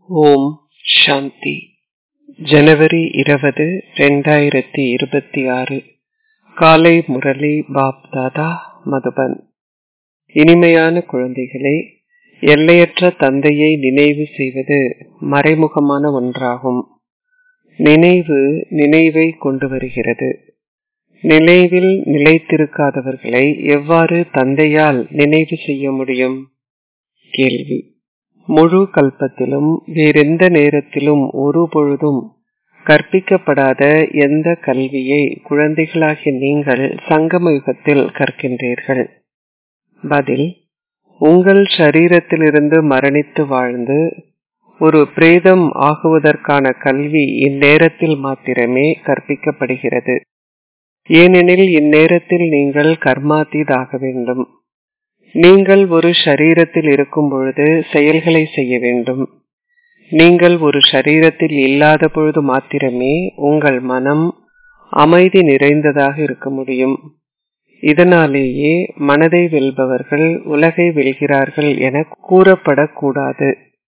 ஓம் சாந்தி ஜனவரி இருபது ரெண்டாயிரத்தி இருபத்தி ஆறு காலை முரளி பாப் தாதா மதுபன் இனிமையான குழந்தைகளே எல்லையற்ற தந்தையை நினைவு செய்வது மறைமுகமான ஒன்றாகும் நினைவு நினைவை கொண்டு வருகிறது நினைவில் நிலைத்திருக்காதவர்களை எவ்வாறு தந்தையால் நினைவு செய்ய முடியும் கேள்வி முழு கல்பத்திலும் வேறெந்த நேரத்திலும் ஒரு பொழுதும் கற்பிக்கப்படாத எந்த கல்வியை குழந்தைகளாகிய நீங்கள் சங்கம யுகத்தில் கற்கின்றீர்கள் பதில் உங்கள் சரீரத்திலிருந்து மரணித்து வாழ்ந்து ஒரு பிரேதம் ஆகுவதற்கான கல்வி இந்நேரத்தில் மாத்திரமே கற்பிக்கப்படுகிறது ஏனெனில் இந்நேரத்தில் நீங்கள் கர்மாத்தீதாக வேண்டும் நீங்கள் ஒரு ஷரீரத்தில் இருக்கும் பொழுது செயல்களை செய்ய வேண்டும் நீங்கள் ஒரு ஷரீரத்தில் இல்லாத பொழுது மாத்திரமே உங்கள் மனம் அமைதி நிறைந்ததாக இருக்க முடியும் இதனாலேயே மனதை வெல்பவர்கள் உலகை வெல்கிறார்கள் என கூறப்படக்கூடாது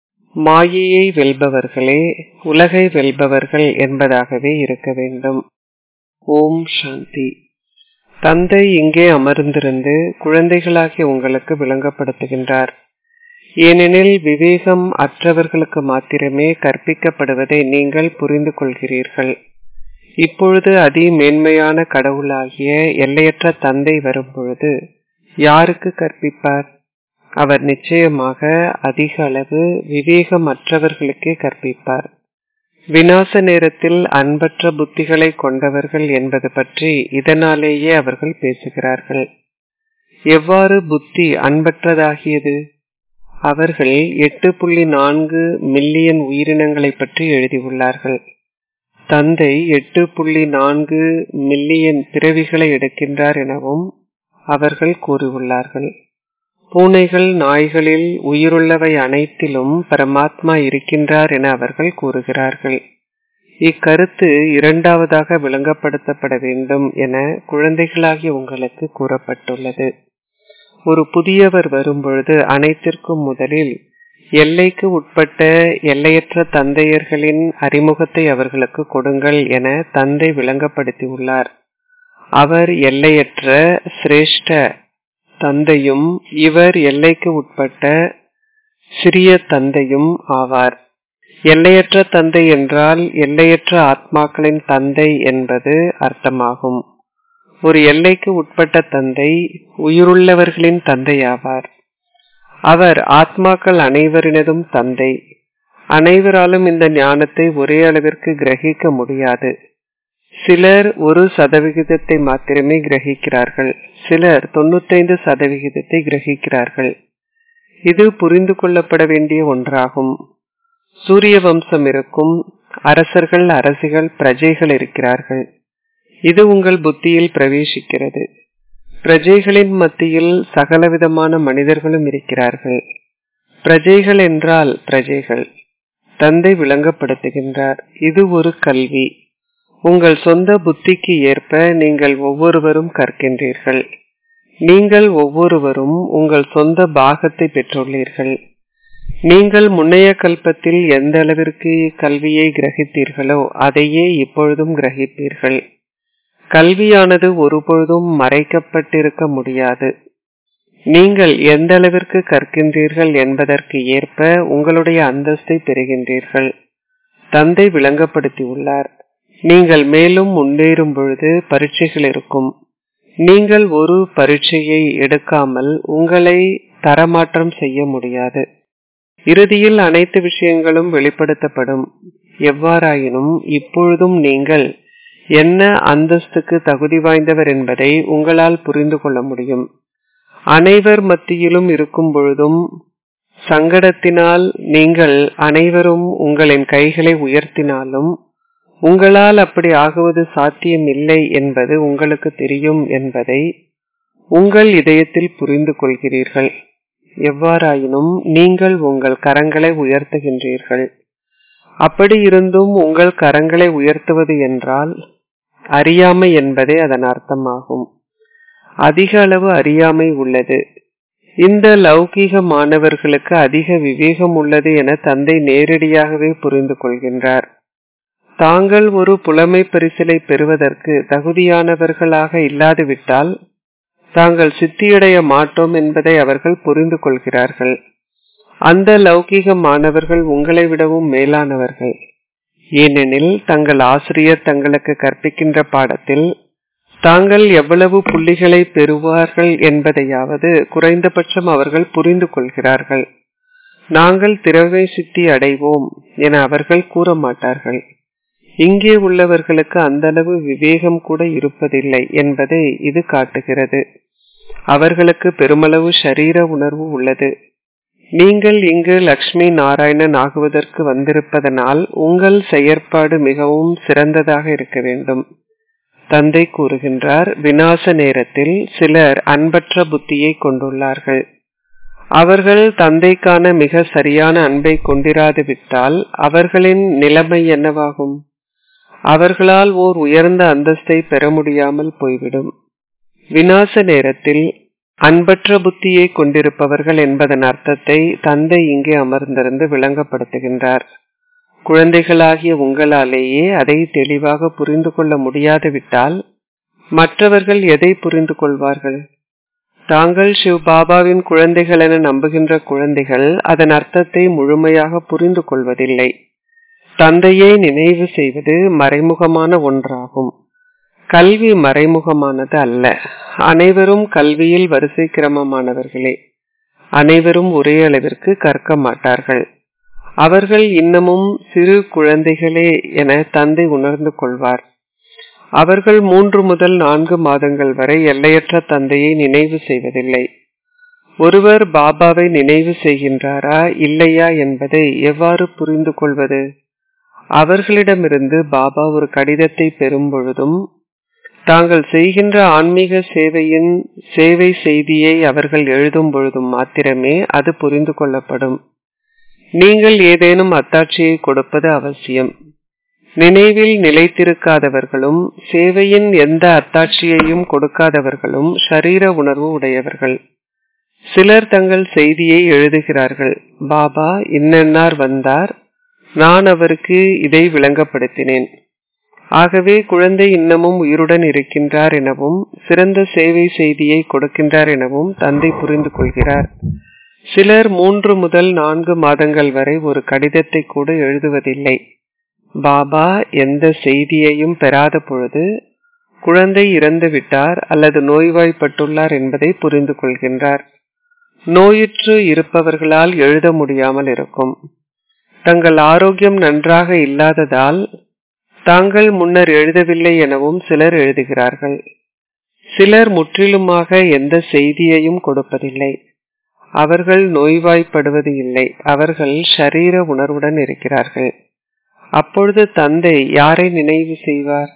மாயையை வெல்பவர்களே உலகை வெல்பவர்கள் என்பதாகவே இருக்க வேண்டும் ஓம் சாந்தி தந்தை இங்கே அமர்ந்திருந்து குழந்தைகளாகிய உங்களுக்கு விளங்கப்படுத்துகின்றார் ஏனெனில் விவேகம் அற்றவர்களுக்கு மாத்திரமே கற்பிக்கப்படுவதை நீங்கள் புரிந்து கொள்கிறீர்கள் இப்பொழுது அதி மேன்மையான கடவுளாகிய எல்லையற்ற தந்தை வரும்பொழுது யாருக்கு கற்பிப்பார் அவர் நிச்சயமாக அதிக அளவு விவேகமற்றவர்களுக்கே கற்பிப்பார் வினாச நேரத்தில் அன்பற்ற புத்திகளை கொண்டவர்கள் என்பது பற்றி இதனாலேயே அவர்கள் பேசுகிறார்கள் எவ்வாறு புத்தி அன்பற்றதாகியது அவர்கள் எட்டு புள்ளி நான்கு மில்லியன் உயிரினங்களை பற்றி எழுதியுள்ளார்கள் தந்தை எட்டு புள்ளி நான்கு மில்லியன் பிறவிகளை எடுக்கின்றார் எனவும் அவர்கள் கூறியுள்ளார்கள் பூனைகள் நாய்களில் உயிருள்ளவை அனைத்திலும் பரமாத்மா இருக்கின்றார் என அவர்கள் கூறுகிறார்கள் இக்கருத்து இரண்டாவதாக விளங்கப்படுத்தப்பட வேண்டும் என குழந்தைகளாகிய உங்களுக்கு கூறப்பட்டுள்ளது ஒரு புதியவர் வரும்பொழுது அனைத்திற்கும் முதலில் எல்லைக்கு உட்பட்ட எல்லையற்ற தந்தையர்களின் அறிமுகத்தை அவர்களுக்கு கொடுங்கள் என தந்தை விளங்கப்படுத்தியுள்ளார் அவர் எல்லையற்ற சிரேஷ்ட தந்தையும் இவர் எல்லைக்கு உட்பட்ட சிறிய தந்தையும் ஆவார் எல்லையற்ற தந்தை என்றால் எல்லையற்ற ஆத்மாக்களின் தந்தை என்பது அர்த்தமாகும் ஒரு எல்லைக்கு உட்பட்ட தந்தை உயிருள்ளவர்களின் தந்தையாவார் அவர் ஆத்மாக்கள் அனைவரினதும் தந்தை அனைவராலும் இந்த ஞானத்தை ஒரே அளவிற்கு கிரகிக்க முடியாது சிலர் ஒரு சதவிகிதத்தை மாத்திரமே கிரகிக்கிறார்கள் சிலர் தொண்ணூத்தைந்து சதவிகிதத்தை கிரகிக்கிறார்கள் இது புரிந்து கொள்ளப்பட வேண்டிய ஒன்றாகும் சூரிய வம்சம் இருக்கும் அரசர்கள் அரசிகள் பிரஜைகள் இருக்கிறார்கள் இது உங்கள் புத்தியில் பிரவேசிக்கிறது பிரஜைகளின் மத்தியில் சகலவிதமான மனிதர்களும் இருக்கிறார்கள் பிரஜைகள் என்றால் பிரஜைகள் தந்தை விளங்கப்படுத்துகின்றார் இது ஒரு கல்வி உங்கள் சொந்த புத்திக்கு ஏற்ப நீங்கள் ஒவ்வொருவரும் கற்கின்றீர்கள் நீங்கள் ஒவ்வொருவரும் உங்கள் சொந்த பாகத்தை பெற்றுள்ளீர்கள் நீங்கள் முன்னைய கல்பத்தில் எந்த அளவிற்கு கல்வியை கிரகித்தீர்களோ அதையே இப்பொழுதும் கிரகிப்பீர்கள் கல்வியானது ஒருபொழுதும் மறைக்கப்பட்டிருக்க முடியாது நீங்கள் எந்த அளவிற்கு கற்கின்றீர்கள் என்பதற்கு ஏற்ப உங்களுடைய அந்தஸ்தை பெறுகின்றீர்கள் தந்தை விளங்கப்படுத்தியுள்ளார் நீங்கள் மேலும் முன்னேறும் பொழுது பரீட்சைகள் இருக்கும் நீங்கள் ஒரு பரீட்சையை எடுக்காமல் உங்களை தரமாற்றம் செய்ய முடியாது இறுதியில் அனைத்து விஷயங்களும் வெளிப்படுத்தப்படும் எவ்வாறாயினும் இப்பொழுதும் நீங்கள் என்ன அந்தஸ்துக்கு தகுதி வாய்ந்தவர் என்பதை உங்களால் புரிந்து கொள்ள முடியும் அனைவர் மத்தியிலும் இருக்கும் பொழுதும் சங்கடத்தினால் நீங்கள் அனைவரும் உங்களின் கைகளை உயர்த்தினாலும் உங்களால் அப்படி ஆகுவது சாத்தியமில்லை என்பது உங்களுக்கு தெரியும் என்பதை உங்கள் இதயத்தில் புரிந்து கொள்கிறீர்கள் எவ்வாறாயினும் நீங்கள் உங்கள் கரங்களை உயர்த்துகின்றீர்கள் அப்படி இருந்தும் உங்கள் கரங்களை உயர்த்துவது என்றால் அறியாமை என்பதே அதன் அர்த்தமாகும் அதிக அளவு அறியாமை உள்ளது இந்த லௌகீக மாணவர்களுக்கு அதிக விவேகம் உள்ளது என தந்தை நேரடியாகவே புரிந்து கொள்கின்றார் தாங்கள் ஒரு புலமை பரிசிலை பெறுவதற்கு தகுதியானவர்களாக இல்லாதுவிட்டால் தாங்கள் சித்தியடைய மாட்டோம் என்பதை அவர்கள் புரிந்து கொள்கிறார்கள் அந்த லௌகீக மாணவர்கள் உங்களை விடவும் மேலானவர்கள் ஏனெனில் தங்கள் ஆசிரியர் தங்களுக்கு கற்பிக்கின்ற பாடத்தில் தாங்கள் எவ்வளவு புள்ளிகளை பெறுவார்கள் என்பதையாவது குறைந்தபட்சம் அவர்கள் புரிந்து கொள்கிறார்கள் நாங்கள் திறமை சித்தி அடைவோம் என அவர்கள் கூற மாட்டார்கள் இங்கே உள்ளவர்களுக்கு அந்த அளவு விவேகம் கூட இருப்பதில்லை என்பதை இது காட்டுகிறது அவர்களுக்கு பெருமளவு சரீர உணர்வு உள்ளது நீங்கள் இங்கு லக்ஷ்மி நாராயணன் ஆகுவதற்கு வந்திருப்பதனால் உங்கள் செயற்பாடு மிகவும் சிறந்ததாக இருக்க வேண்டும் தந்தை கூறுகின்றார் வினாச நேரத்தில் சிலர் அன்பற்ற புத்தியை கொண்டுள்ளார்கள் அவர்கள் தந்தைக்கான மிக சரியான அன்பை கொண்டிராது விட்டால் அவர்களின் நிலைமை என்னவாகும் அவர்களால் ஓர் உயர்ந்த அந்தஸ்தை பெற முடியாமல் போய்விடும் வினாச நேரத்தில் அன்பற்ற புத்தியை கொண்டிருப்பவர்கள் என்பதன் அர்த்தத்தை தந்தை இங்கே அமர்ந்திருந்து விளங்கப்படுத்துகின்றார் குழந்தைகளாகிய உங்களாலேயே அதை தெளிவாக புரிந்து கொள்ள முடியாது விட்டால் மற்றவர்கள் எதை புரிந்து கொள்வார்கள் தாங்கள் சிவ் பாபாவின் குழந்தைகள் என நம்புகின்ற குழந்தைகள் அதன் அர்த்தத்தை முழுமையாக புரிந்து கொள்வதில்லை தந்தையை நினைவு செய்வது மறைமுகமான ஒன்றாகும் கல்வி மறைமுகமானது அல்ல அனைவரும் கல்வியில் வரிசை கிரமமானவர்களே அனைவரும் ஒரே அளவிற்கு கற்க மாட்டார்கள் அவர்கள் இன்னமும் சிறு குழந்தைகளே என தந்தை உணர்ந்து கொள்வார் அவர்கள் மூன்று முதல் நான்கு மாதங்கள் வரை எல்லையற்ற தந்தையை நினைவு செய்வதில்லை ஒருவர் பாபாவை நினைவு செய்கின்றாரா இல்லையா என்பதை எவ்வாறு புரிந்து கொள்வது அவர்களிடமிருந்து பாபா ஒரு கடிதத்தை பெறும் பொழுதும் தாங்கள் செய்கின்ற ஆன்மீக சேவையின் சேவை செய்தியை அவர்கள் எழுதும் பொழுதும் மாத்திரமே அது புரிந்து கொள்ளப்படும் நீங்கள் ஏதேனும் அத்தாட்சியை கொடுப்பது அவசியம் நினைவில் நிலைத்திருக்காதவர்களும் சேவையின் எந்த அத்தாட்சியையும் கொடுக்காதவர்களும் ஷரீர உணர்வு உடையவர்கள் சிலர் தங்கள் செய்தியை எழுதுகிறார்கள் பாபா இன்னென்னார் வந்தார் நான் அவருக்கு இதை விளங்கப்படுத்தினேன் ஆகவே குழந்தை இன்னமும் உயிருடன் இருக்கின்றார் எனவும் சிறந்த சேவை செய்தியை கொடுக்கின்றார் எனவும் தந்தை புரிந்து கொள்கிறார் சிலர் மூன்று முதல் நான்கு மாதங்கள் வரை ஒரு கடிதத்தை கூட எழுதுவதில்லை பாபா எந்த செய்தியையும் பெறாத பொழுது குழந்தை இறந்து விட்டார் அல்லது நோய்வாய்ப்பட்டுள்ளார் என்பதை புரிந்து கொள்கின்றார் நோயுற்று இருப்பவர்களால் எழுத முடியாமல் இருக்கும் தங்கள் ஆரோக்கியம் நன்றாக இல்லாததால் தாங்கள் முன்னர் எழுதவில்லை எனவும் சிலர் எழுதுகிறார்கள் சிலர் முற்றிலுமாக எந்த செய்தியையும் கொடுப்பதில்லை அவர்கள் நோய்வாய்ப்படுவது இல்லை அவர்கள் ஷரீர உணர்வுடன் இருக்கிறார்கள் அப்பொழுது தந்தை யாரை நினைவு செய்வார்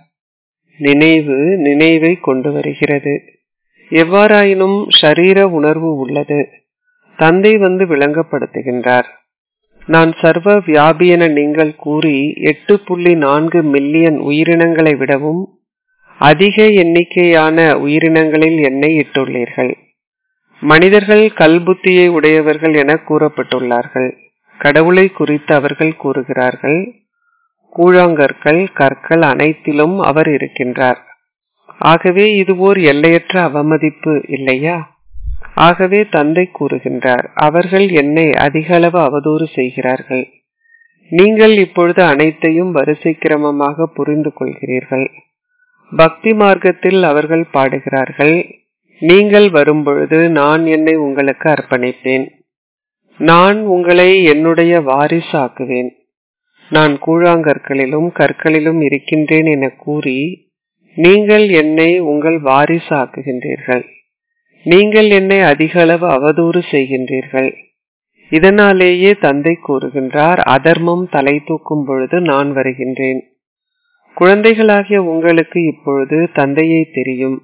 நினைவு நினைவை கொண்டு வருகிறது எவ்வாறாயினும் ஷரீர உணர்வு உள்ளது தந்தை வந்து விளங்கப்படுத்துகின்றார் நான் சர்வ வியாபி என நீங்கள் கூறி எட்டு புள்ளி நான்கு மில்லியன் உயிரினங்களை விடவும் அதிக எண்ணிக்கையான உயிரினங்களில் என்னை இட்டுள்ளீர்கள் மனிதர்கள் கல்புத்தியை உடையவர்கள் என கூறப்பட்டுள்ளார்கள் கடவுளை குறித்து அவர்கள் கூறுகிறார்கள் கூழாங்கற்கள் கற்கள் அனைத்திலும் அவர் இருக்கின்றார் ஆகவே இது ஓர் எல்லையற்ற அவமதிப்பு இல்லையா ஆகவே தந்தை கூறுகின்றார் அவர்கள் என்னை அதிக அளவு அவதூறு செய்கிறார்கள் நீங்கள் இப்பொழுது அனைத்தையும் வரிசை கிரமமாக புரிந்து கொள்கிறீர்கள் பக்தி மார்க்கத்தில் அவர்கள் பாடுகிறார்கள் நீங்கள் வரும்பொழுது நான் என்னை உங்களுக்கு அர்ப்பணிப்பேன் நான் உங்களை என்னுடைய வாரிசாக்குவேன் நான் கூழாங்கற்களிலும் கற்களிலும் இருக்கின்றேன் என கூறி நீங்கள் என்னை உங்கள் வாரிசாக்குகின்றீர்கள் நீங்கள் என்னை அதிக அளவு அவதூறு செய்கின்றீர்கள் இதனாலேயே தந்தை கூறுகின்றார் அதர்மம் தலை தூக்கும் பொழுது நான் வருகின்றேன் குழந்தைகளாகிய உங்களுக்கு இப்பொழுது தந்தையை தெரியும்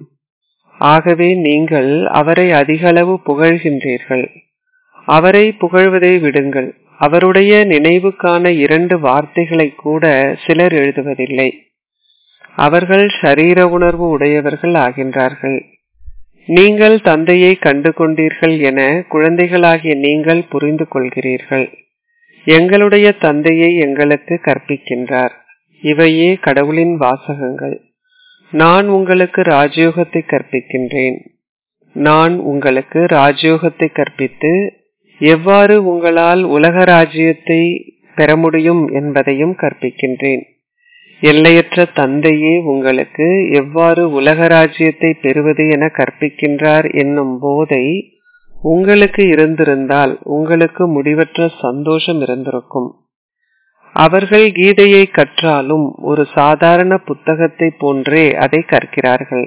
ஆகவே நீங்கள் அவரை அதிக அளவு புகழ்கின்றீர்கள் அவரை புகழ்வதை விடுங்கள் அவருடைய நினைவுக்கான இரண்டு வார்த்தைகளை கூட சிலர் எழுதுவதில்லை அவர்கள் ஷரீர உணர்வு உடையவர்கள் ஆகின்றார்கள் நீங்கள் தந்தையை கண்டு கொண்டீர்கள் என குழந்தைகளாகிய நீங்கள் புரிந்து கொள்கிறீர்கள் எங்களுடைய தந்தையை எங்களுக்கு கற்பிக்கின்றார் இவையே கடவுளின் வாசகங்கள் நான் உங்களுக்கு ராஜயோகத்தை கற்பிக்கின்றேன் நான் உங்களுக்கு ராஜயோகத்தை கற்பித்து எவ்வாறு உங்களால் உலக ராஜ்யத்தை பெற முடியும் என்பதையும் கற்பிக்கின்றேன் எல்லையற்ற தந்தையே உங்களுக்கு எவ்வாறு உலக ராஜ்யத்தை பெறுவது என கற்பிக்கின்றார் என்னும் போதை உங்களுக்கு இருந்திருந்தால் உங்களுக்கு முடிவற்ற சந்தோஷம் இருந்திருக்கும் அவர்கள் கீதையை கற்றாலும் ஒரு சாதாரண புத்தகத்தை போன்றே அதை கற்கிறார்கள்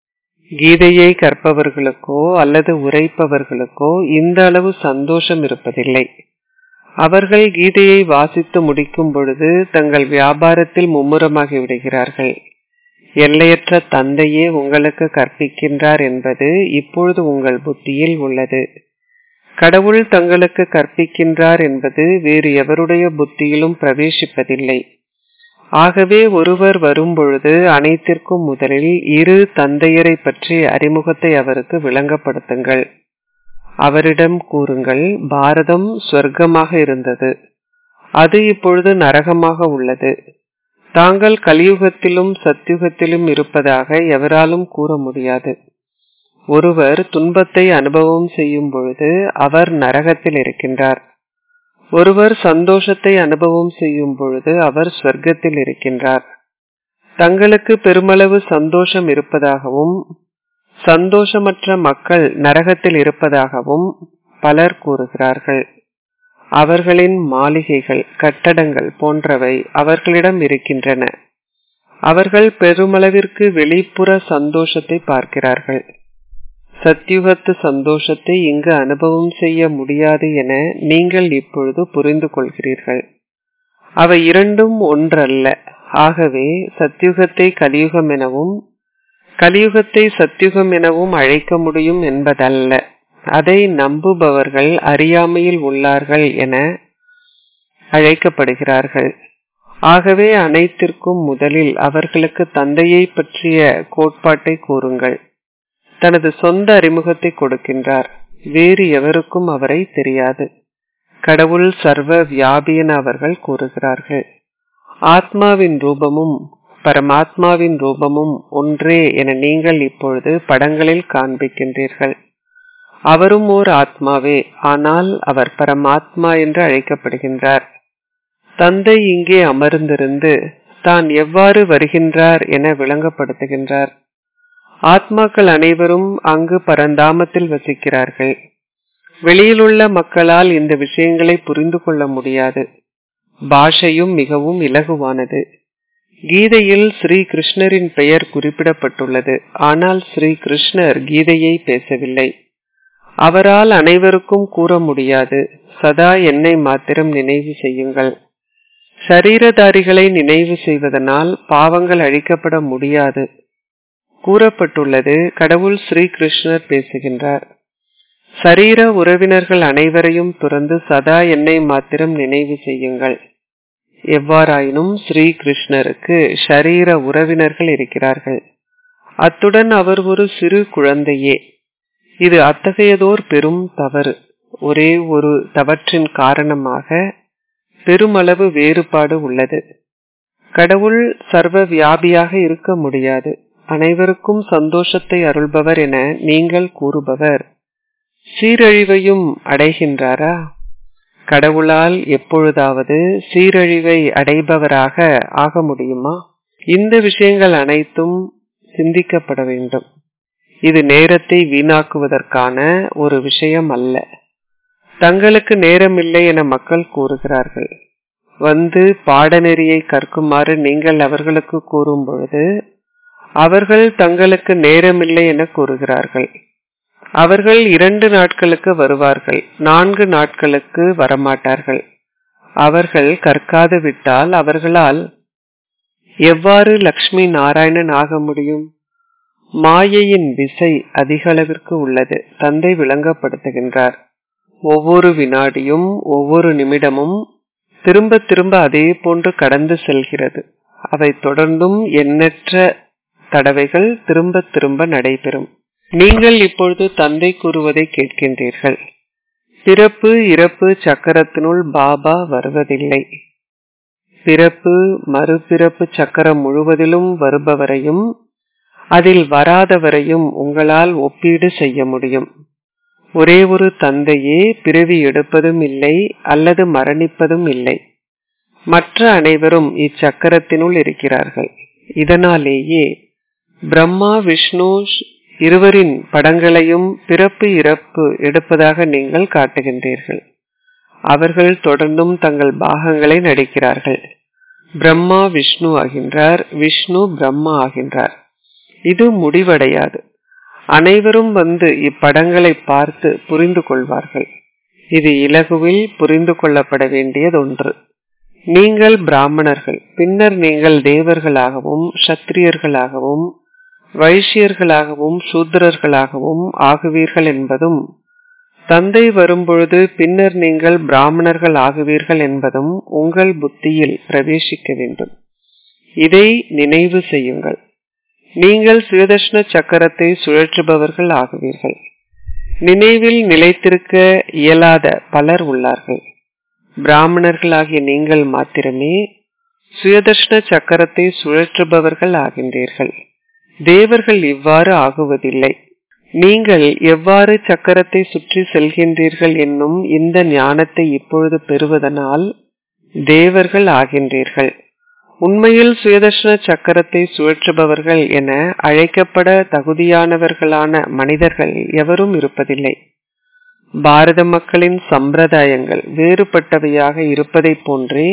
கீதையை கற்பவர்களுக்கோ அல்லது உரைப்பவர்களுக்கோ இந்த அளவு சந்தோஷம் இருப்பதில்லை அவர்கள் கீதையை வாசித்து முடிக்கும் பொழுது தங்கள் வியாபாரத்தில் மும்முரமாகி விடுகிறார்கள் எல்லையற்ற தந்தையே உங்களுக்கு கற்பிக்கின்றார் என்பது இப்பொழுது உங்கள் புத்தியில் உள்ளது கடவுள் தங்களுக்கு கற்பிக்கின்றார் என்பது வேறு எவருடைய புத்தியிலும் பிரவேசிப்பதில்லை ஆகவே ஒருவர் வரும்பொழுது அனைத்திற்கும் முதலில் இரு தந்தையரை பற்றிய அறிமுகத்தை அவருக்கு விளங்கப்படுத்துங்கள் அவரிடம் கூறுங்கள் பாரதம் சொர்க்கமாக இருந்தது அது இப்பொழுது நரகமாக உள்ளது தாங்கள் கலியுகத்திலும் சத்தியுகத்திலும் இருப்பதாக எவராலும் கூற முடியாது ஒருவர் துன்பத்தை அனுபவம் செய்யும் பொழுது அவர் நரகத்தில் இருக்கின்றார் ஒருவர் சந்தோஷத்தை அனுபவம் செய்யும் பொழுது அவர் சொர்க்கத்தில் இருக்கின்றார் தங்களுக்கு பெருமளவு சந்தோஷம் இருப்பதாகவும் சந்தோஷமற்ற மக்கள் நரகத்தில் இருப்பதாகவும் பலர் கூறுகிறார்கள் அவர்களின் மாளிகைகள் கட்டடங்கள் போன்றவை அவர்களிடம் இருக்கின்றன அவர்கள் பெருமளவிற்கு வெளிப்புற சந்தோஷத்தை பார்க்கிறார்கள் சத்யுகத்து சந்தோஷத்தை இங்கு அனுபவம் செய்ய முடியாது என நீங்கள் இப்பொழுது புரிந்து கொள்கிறீர்கள் அவை இரண்டும் ஒன்றல்ல ஆகவே சத்யுகத்தை கலியுகம் எனவும் கலியுகத்தை சத்யுகம் எனவும் அழைக்க முடியும் என்பதல்ல அதை நம்புபவர்கள் அறியாமையில் உள்ளார்கள் என அழைக்கப்படுகிறார்கள் ஆகவே அனைத்திற்கும் முதலில் அவர்களுக்கு தந்தையை பற்றிய கோட்பாட்டை கூறுங்கள் தனது சொந்த அறிமுகத்தை கொடுக்கின்றார் வேறு எவருக்கும் அவரை தெரியாது கடவுள் சர்வ வியாபியன அவர்கள் கூறுகிறார்கள் ஆத்மாவின் ரூபமும் பரமாத்மாவின் ரூபமும் ஒன்றே என நீங்கள் இப்பொழுது படங்களில் காண்பிக்கின்றீர்கள் அவரும் ஓர் ஆத்மாவே ஆனால் அவர் பரமாத்மா என்று அழைக்கப்படுகின்றார் தந்தை இங்கே அமர்ந்திருந்து தான் எவ்வாறு வருகின்றார் என விளங்கப்படுத்துகின்றார் ஆத்மாக்கள் அனைவரும் அங்கு பரந்தாமத்தில் வசிக்கிறார்கள் வெளியிலுள்ள மக்களால் இந்த விஷயங்களை புரிந்து கொள்ள முடியாது பாஷையும் மிகவும் இலகுவானது கீதையில் ஸ்ரீ கிருஷ்ணரின் பெயர் குறிப்பிடப்பட்டுள்ளது ஆனால் ஸ்ரீ கிருஷ்ணர் கீதையை பேசவில்லை அவரால் அனைவருக்கும் கூற முடியாது சதா என்னை மாத்திரம் நினைவு செய்யுங்கள் சரீரதாரிகளை நினைவு செய்வதனால் பாவங்கள் அழிக்கப்பட முடியாது கூறப்பட்டுள்ளது கடவுள் ஸ்ரீ கிருஷ்ணர் பேசுகின்றார் சரீர உறவினர்கள் அனைவரையும் துறந்து சதா என்னை மாத்திரம் நினைவு செய்யுங்கள் எவ்வாறாயினும் ஸ்ரீ கிருஷ்ணருக்கு ஷரீர உறவினர்கள் இருக்கிறார்கள் அத்துடன் அவர் ஒரு சிறு குழந்தையே இது அத்தகையதோர் பெரும் தவறு ஒரே ஒரு தவற்றின் காரணமாக பெருமளவு வேறுபாடு உள்ளது கடவுள் சர்வ வியாபியாக இருக்க முடியாது அனைவருக்கும் சந்தோஷத்தை அருள்பவர் என நீங்கள் கூறுபவர் சீரழிவையும் அடைகின்றாரா கடவுளால் எப்பொழுதாவது சீரழிவை அடைபவராக ஆக முடியுமா இந்த விஷயங்கள் அனைத்தும் சிந்திக்கப்பட வேண்டும் இது நேரத்தை வீணாக்குவதற்கான ஒரு விஷயம் அல்ல தங்களுக்கு நேரமில்லை என மக்கள் கூறுகிறார்கள் வந்து பாடநெறியை கற்குமாறு நீங்கள் அவர்களுக்கு கூறும் பொழுது அவர்கள் தங்களுக்கு நேரமில்லை என கூறுகிறார்கள் அவர்கள் இரண்டு நாட்களுக்கு வருவார்கள் நான்கு நாட்களுக்கு வரமாட்டார்கள் அவர்கள் கற்காது விட்டால் அவர்களால் எவ்வாறு லக்ஷ்மி நாராயணன் ஆக முடியும் மாயையின் விசை அதிக அளவிற்கு உள்ளது தந்தை விளங்கப்படுத்துகின்றார் ஒவ்வொரு வினாடியும் ஒவ்வொரு நிமிடமும் திரும்ப திரும்ப அதே போன்று கடந்து செல்கிறது அவை தொடர்ந்தும் எண்ணற்ற தடவைகள் திரும்ப திரும்ப நடைபெறும் நீங்கள் இப்பொழுது தந்தை கூறுவதை கேட்கின்றீர்கள் பிறப்பு இறப்பு சக்கரத்தினுள் பாபா வருவதில்லை பிறப்பு மறுபிறப்பு சக்கரம் முழுவதிலும் வருபவரையும் அதில் வராதவரையும் உங்களால் ஒப்பீடு செய்ய முடியும் ஒரே ஒரு தந்தையே பிறவி எடுப்பதும் இல்லை அல்லது மரணிப்பதும் இல்லை மற்ற அனைவரும் இச்சக்கரத்தினுள் இருக்கிறார்கள் இதனாலேயே பிரம்மா விஷ்ணு இருவரின் படங்களையும் பிறப்பு இறப்பு எடுப்பதாக நீங்கள் காட்டுகின்றீர்கள் அவர்கள் தொடர்ந்தும் தங்கள் பாகங்களை நடிக்கிறார்கள் பிரம்மா விஷ்ணு ஆகின்றார் விஷ்ணு பிரம்மா ஆகின்றார் இது முடிவடையாது அனைவரும் வந்து இப்படங்களை பார்த்து புரிந்து கொள்வார்கள் இது இலகுவில் புரிந்து கொள்ளப்பட வேண்டியதொன்று நீங்கள் பிராமணர்கள் பின்னர் நீங்கள் தேவர்களாகவும் சத்திரியர்களாகவும் வைஷ்யர்களாகவும் சூத்திரர்களாகவும் ஆகுவீர்கள் என்பதும் தந்தை வரும்பொழுது பின்னர் நீங்கள் பிராமணர்கள் ஆகுவீர்கள் என்பதும் உங்கள் புத்தியில் பிரவேசிக்க வேண்டும் இதை நினைவு செய்யுங்கள் நீங்கள் சுயதர்ஷன சக்கரத்தை சுழற்றுபவர்கள் ஆகுவீர்கள் நினைவில் நிலைத்திருக்க இயலாத பலர் உள்ளார்கள் பிராமணர்களாகிய நீங்கள் மாத்திரமே சுயதர்ஷன சக்கரத்தை சுழற்றுபவர்கள் ஆகின்றீர்கள் தேவர்கள் இவ்வாறு ஆகுவதில்லை நீங்கள் எவ்வாறு சக்கரத்தை சுற்றி செல்கின்றீர்கள் என்னும் இந்த ஞானத்தை இப்பொழுது பெறுவதனால் தேவர்கள் ஆகின்றீர்கள் உண்மையில் சுயதர்ஷன சக்கரத்தை சுழற்றுபவர்கள் என அழைக்கப்பட தகுதியானவர்களான மனிதர்கள் எவரும் இருப்பதில்லை பாரத மக்களின் சம்பிரதாயங்கள் வேறுபட்டவையாக இருப்பதைப் போன்றே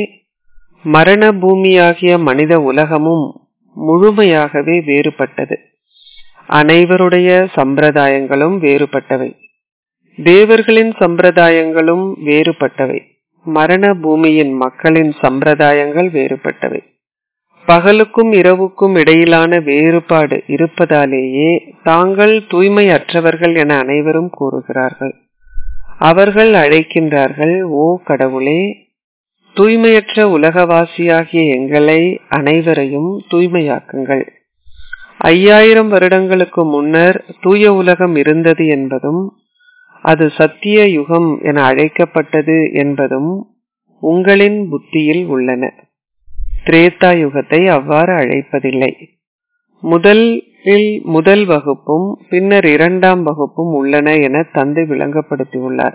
மரண பூமியாகிய மனித உலகமும் முழுமையாகவே வேறுபட்டது அனைவருடைய சம்பிரதாயங்களும் வேறுபட்டவை தேவர்களின் சம்பிரதாயங்களும் வேறுபட்டவை மரண பூமியின் மக்களின் சம்பிரதாயங்கள் வேறுபட்டவை பகலுக்கும் இரவுக்கும் இடையிலான வேறுபாடு இருப்பதாலேயே தாங்கள் தூய்மையற்றவர்கள் என அனைவரும் கூறுகிறார்கள் அவர்கள் அழைக்கின்றார்கள் ஓ கடவுளே தூய்மையற்ற உலகவாசியாகிய எங்களை அனைவரையும் தூய்மையாக்குங்கள் ஐயாயிரம் வருடங்களுக்கு முன்னர் தூய உலகம் இருந்தது என்பதும் அது சத்திய யுகம் என அழைக்கப்பட்டது என்பதும் உங்களின் புத்தியில் உள்ளன திரேதா யுகத்தை அவ்வாறு அழைப்பதில்லை முதலில் முதல் வகுப்பும் பின்னர் இரண்டாம் வகுப்பும் உள்ளன என தந்தை விளங்கப்படுத்தியுள்ளார்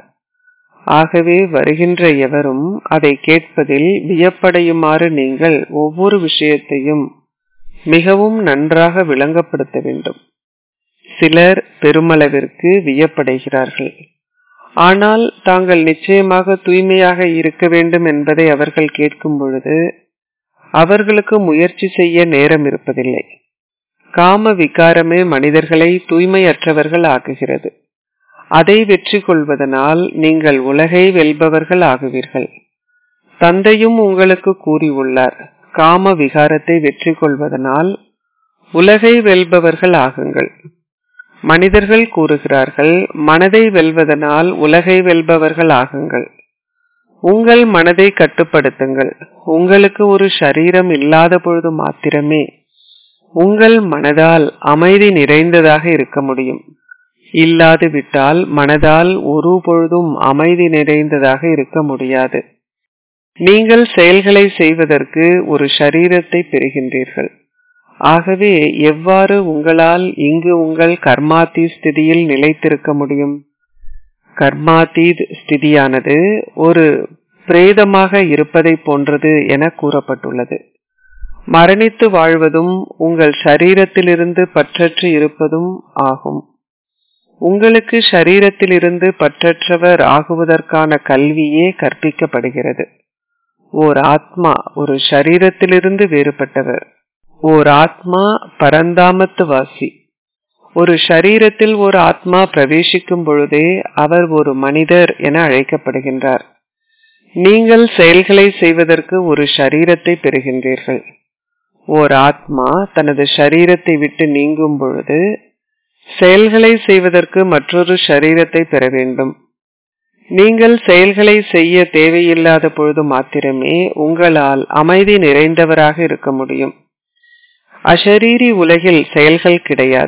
ஆகவே வருகின்ற எவரும் அதை கேட்பதில் வியப்படையுமாறு நீங்கள் ஒவ்வொரு விஷயத்தையும் மிகவும் நன்றாக விளங்கப்படுத்த வேண்டும் சிலர் பெருமளவிற்கு வியப்படைகிறார்கள் ஆனால் தாங்கள் நிச்சயமாக தூய்மையாக இருக்க வேண்டும் என்பதை அவர்கள் கேட்கும் பொழுது அவர்களுக்கு முயற்சி செய்ய நேரம் இருப்பதில்லை காம விகாரமே மனிதர்களை தூய்மையற்றவர்கள் ஆக்குகிறது அதை வெற்றி கொள்வதனால் நீங்கள் உலகை வெல்பவர்கள் ஆகுவீர்கள் தந்தையும் உங்களுக்கு கூறியுள்ளார் காம விகாரத்தை வெற்றி கொள்வதனால் உலகை வெல்பவர்கள் ஆகுங்கள் மனிதர்கள் கூறுகிறார்கள் மனதை வெல்வதனால் உலகை வெல்பவர்கள் ஆகுங்கள் உங்கள் மனதை கட்டுப்படுத்துங்கள் உங்களுக்கு ஒரு சரீரம் இல்லாத பொழுது மாத்திரமே உங்கள் மனதால் அமைதி நிறைந்ததாக இருக்க முடியும் இல்லாது விட்டால் மனதால் ஒரு பொழுதும் அமைதி நிறைந்ததாக இருக்க முடியாது நீங்கள் செயல்களை செய்வதற்கு ஒரு சரீரத்தை பெறுகின்றீர்கள் ஆகவே எவ்வாறு உங்களால் இங்கு உங்கள் கர்மாத்தி ஸ்திதியில் நிலைத்திருக்க முடியும் கர்மாத்தீத் ஸ்திதியானது ஒரு பிரேதமாக இருப்பதை போன்றது என கூறப்பட்டுள்ளது மரணித்து வாழ்வதும் உங்கள் சரீரத்திலிருந்து பற்றற்று இருப்பதும் ஆகும் உங்களுக்கு சரீரத்திலிருந்து பற்றற்றவர் ஆகுவதற்கான கல்வியே கற்பிக்கப்படுகிறது ஓர் ஆத்மா ஒரு சரீரத்திலிருந்து வேறுபட்டவர் ஓர் ஆத்மா பரந்தாமத்து வாசி ஒரு ஷரீரத்தில் ஒரு ஆத்மா பிரவேசிக்கும் பொழுதே அவர் ஒரு மனிதர் என அழைக்கப்படுகின்றார் நீங்கள் செயல்களை செய்வதற்கு ஒரு ஷரீரத்தை பெறுகின்றீர்கள் ஓர் ஆத்மா தனது ஷரீரத்தை விட்டு நீங்கும் பொழுது செயல்களை செய்வதற்கு மற்றொரு ஷரீரத்தை பெற வேண்டும் நீங்கள் செயல்களை செய்ய தேவையில்லாத பொழுது மாத்திரமே உங்களால் அமைதி நிறைந்தவராக இருக்க முடியும் அஷரீரி உலகில் செயல்கள் கிடையாது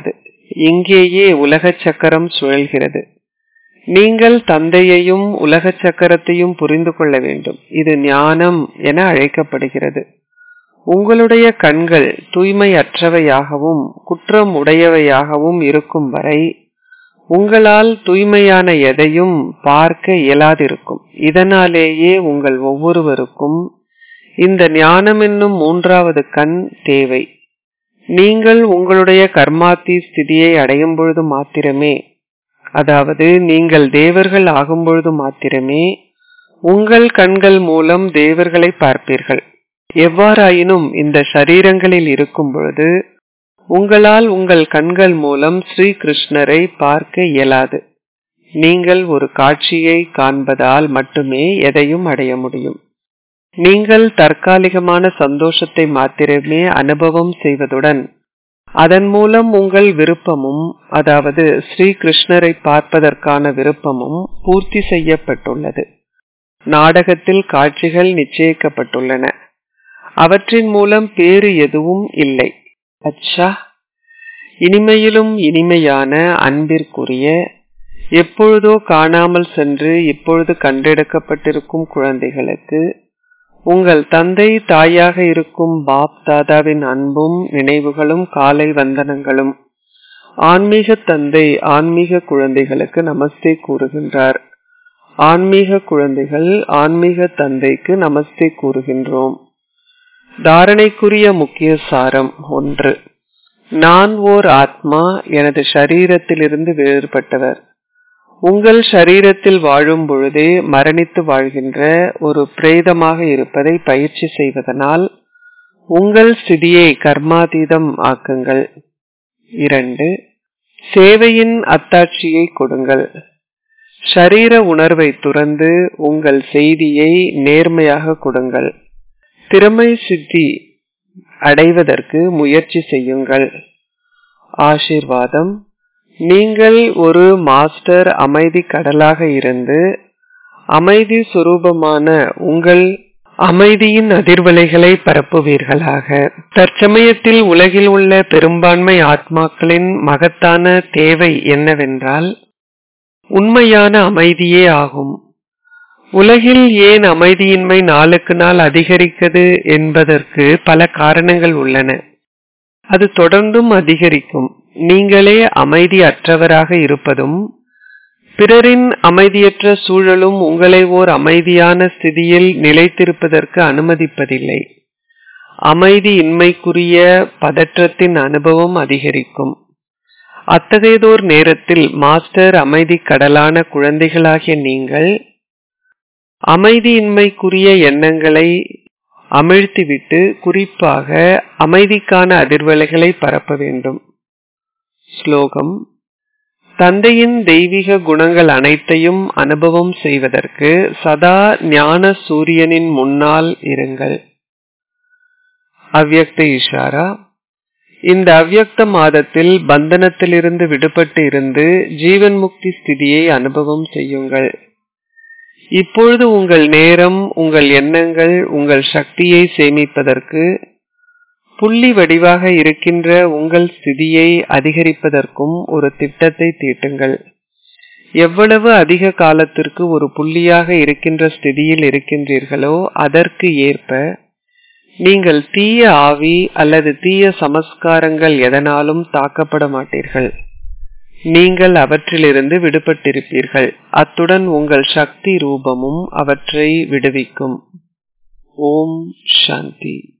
இங்கேயே உலகச் சக்கரம் சுழல்கிறது நீங்கள் தந்தையையும் உலகச் சக்கரத்தையும் புரிந்து கொள்ள வேண்டும் இது ஞானம் என அழைக்கப்படுகிறது உங்களுடைய கண்கள் தூய்மையற்றவையாகவும் குற்றம் உடையவையாகவும் இருக்கும் வரை உங்களால் தூய்மையான எதையும் பார்க்க இயலாதிருக்கும் இதனாலேயே உங்கள் ஒவ்வொருவருக்கும் இந்த ஞானம் என்னும் மூன்றாவது கண் தேவை நீங்கள் உங்களுடைய கர்மாத்தி ஸ்திதியை அடையும் பொழுது மாத்திரமே அதாவது நீங்கள் தேவர்கள் ஆகும் பொழுது மாத்திரமே உங்கள் கண்கள் மூலம் தேவர்களை பார்ப்பீர்கள் எவ்வாறாயினும் இந்த சரீரங்களில் இருக்கும் பொழுது உங்களால் உங்கள் கண்கள் மூலம் ஸ்ரீ கிருஷ்ணரை பார்க்க இயலாது நீங்கள் ஒரு காட்சியை காண்பதால் மட்டுமே எதையும் அடைய முடியும் நீங்கள் தற்காலிகமான சந்தோஷத்தை மாத்திரமே அனுபவம் செய்வதுடன் அதன் மூலம் உங்கள் விருப்பமும் அதாவது ஸ்ரீ கிருஷ்ணரை பார்ப்பதற்கான விருப்பமும் பூர்த்தி செய்யப்பட்டுள்ளது நாடகத்தில் காட்சிகள் நிச்சயிக்கப்பட்டுள்ளன அவற்றின் மூலம் பேறு எதுவும் இல்லை அச்சா இனிமையிலும் இனிமையான அன்பிற்குரிய எப்பொழுதோ காணாமல் சென்று இப்பொழுது கண்டெடுக்கப்பட்டிருக்கும் குழந்தைகளுக்கு உங்கள் தந்தை தாயாக இருக்கும் பாப் தாதாவின் அன்பும் நினைவுகளும் காலை வந்தனங்களும் ஆன்மீக தந்தை ஆன்மீக குழந்தைகளுக்கு நமஸ்தே கூறுகின்றார் ஆன்மீக குழந்தைகள் ஆன்மீக தந்தைக்கு நமஸ்தே கூறுகின்றோம் தாரணைக்குரிய முக்கிய சாரம் ஒன்று நான் ஓர் ஆத்மா எனது சரீரத்திலிருந்து வேறுபட்டவர் உங்கள் சரீரத்தில் வாழும் பொழுதே மரணித்து வாழ்கின்ற ஒரு பிரேதமாக இருப்பதை பயிற்சி செய்வதனால் உங்கள் ஸ்திதியை கர்மாதீதம் ஆக்குங்கள் இரண்டு சேவையின் அத்தாட்சியை கொடுங்கள் ஷரீர உணர்வை துறந்து உங்கள் செய்தியை நேர்மையாக கொடுங்கள் திறமை சித்தி அடைவதற்கு முயற்சி செய்யுங்கள் ஆசிர்வாதம் நீங்கள் ஒரு மாஸ்டர் அமைதி கடலாக இருந்து அமைதி சுரூபமான உங்கள் அமைதியின் அதிர்வலைகளை பரப்புவீர்களாக தற்சமயத்தில் உலகில் உள்ள பெரும்பான்மை ஆத்மாக்களின் மகத்தான தேவை என்னவென்றால் உண்மையான அமைதியே ஆகும் உலகில் ஏன் அமைதியின்மை நாளுக்கு நாள் அதிகரிக்கிறது என்பதற்கு பல காரணங்கள் உள்ளன அது தொடர்ந்தும் அதிகரிக்கும் நீங்களே அமைதி அற்றவராக இருப்பதும் பிறரின் அமைதியற்ற சூழலும் உங்களை ஓர் அமைதியான ஸ்திதியில் நிலைத்திருப்பதற்கு அனுமதிப்பதில்லை அமைதி இன்மைக்குரிய பதற்றத்தின் அனுபவம் அதிகரிக்கும் அத்தகையதோர் நேரத்தில் மாஸ்டர் அமைதி கடலான குழந்தைகளாகிய நீங்கள் அமைதியின்மைக்குரிய எண்ணங்களை அமிழ்த்திவிட்டு குறிப்பாக அமைதிக்கான அதிர்வலைகளை பரப்ப வேண்டும் ஸ்லோகம் தந்தையின் தெய்வீக குணங்கள் அனைத்தையும் அனுபவம் செய்வதற்கு சதா ஞான சூரியனின் முன்னால் இருங்கள் அவ்யக்த இஷாரா இந்த அவ்யக்த மாதத்தில் பந்தனத்திலிருந்து விடுபட்டு இருந்து ஜீவன் முக்தி ஸ்திதியை அனுபவம் செய்யுங்கள் இப்பொழுது உங்கள் நேரம் உங்கள் எண்ணங்கள் உங்கள் சக்தியை சேமிப்பதற்கு புள்ளி வடிவாக இருக்கின்ற உங்கள் ஸ்திதியை அதிகரிப்பதற்கும் ஒரு திட்டத்தை தீட்டுங்கள் எவ்வளவு அதிக காலத்திற்கு ஒரு புள்ளியாக இருக்கின்ற ஸ்திதியில் இருக்கின்றீர்களோ அதற்கு ஏற்ப நீங்கள் தீய ஆவி அல்லது தீய சமஸ்காரங்கள் எதனாலும் தாக்கப்பட மாட்டீர்கள் நீங்கள் அவற்றிலிருந்து விடுபட்டிருப்பீர்கள் அத்துடன் உங்கள் சக்தி ரூபமும் அவற்றை விடுவிக்கும் ஓம் சாந்தி